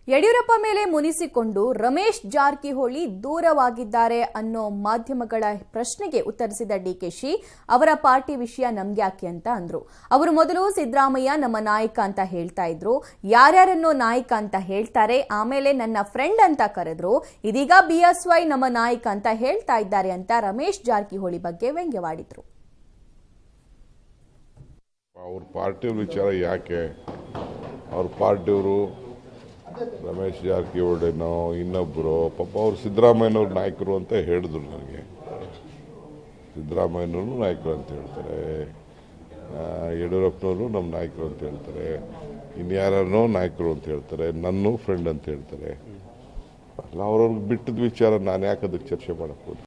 ಯಡಿಯೂರಪ್ಪ ಮೇಲೆ ಮುನಿಸಿಕೊಂಡು ರಮೇಶ್ ಜಾರಕಿಹೊಳಿ ದೂರವಾಗಿದ್ದಾರೆ ಅನ್ನೋ ಮಾಧ್ಯಮಗಳ ಪ್ರಶ್ನೆಗೆ ಉತ್ತರಿಸಿದ ಡಿಕೆಶಿ ಅವರ ಪಾರ್ಟಿ ವಿಷಯ ನಮ್ಗೆ ಯಾಕೆ ಅಂತ ಅಂದ್ರು ಅವರು ಮೊದಲು ಸಿದ್ದರಾಮಯ್ಯ ನಮ್ಮ ನಾಯಕ ಅಂತ ಹೇಳ್ತಾ ಇದ್ರು ಯಾರ್ಯಾರನ್ನೋ ನಾಯಕ ಅಂತ ಹೇಳ್ತಾರೆ ಆಮೇಲೆ ನನ್ನ ಫ್ರೆಂಡ್ ಅಂತ ಕರೆದ್ರು ಇದೀಗ ಬಿಎಸ್ವೈ ನಮ್ಮ ನಾಯಕ ಅಂತ ಹೇಳ್ತಾ ಇದ್ದಾರೆ ಅಂತ ರಮೇಶ್ ಜಾರಕಿಹೊಳಿ ಬಗ್ಗೆ ವ್ಯಂಗ್ಯವಾಡಿದ್ರು ಅವ್ರ ಪಾರ್ಟಿ ವಿಚಾರ ಯಾಕೆ ಅವ್ರ ಪಾರ್ಟಿಯವರು ರಮೇಶ್ ಜಾರಕಿಹೊಳಿನೋ ಇನ್ನೊಬ್ಬರು ಪಾಪ ಅವ್ರು ಸಿದ್ದರಾಮಯ್ಯನವ್ರ ನಾಯಕರು ಅಂತ ಹೇಳಿದ್ರು ನನಗೆ ಸಿದ್ದರಾಮಯ್ಯನವರು ನಾಯಕರು ಅಂತ ಹೇಳ್ತಾರೆ ಆ, ಯಡಿಯೂರಪ್ಪನವರು ನಮ್ಮ ನಾಯಕರು ಅಂತ ಹೇಳ್ತಾರೆ ಇನ್ಯಾರನ್ನೋ ನಾಯಕರು ಅಂತ ಹೇಳ್ತಾರೆ ನನ್ನೂ ಫ್ರೆಂಡ್ ಅಂತ ಹೇಳ್ತಾರೆ ಅಲ್ಲ ಅವ್ರವ್ರಿಗೆ ಬಿಟ್ಟದ ವಿಚಾರ ನಾನು ಯಾಕೆ ಅದಕ್ಕೆ ಚರ್ಚೆ ಮಾಡಕ್ಕೆ ಹೋದೆ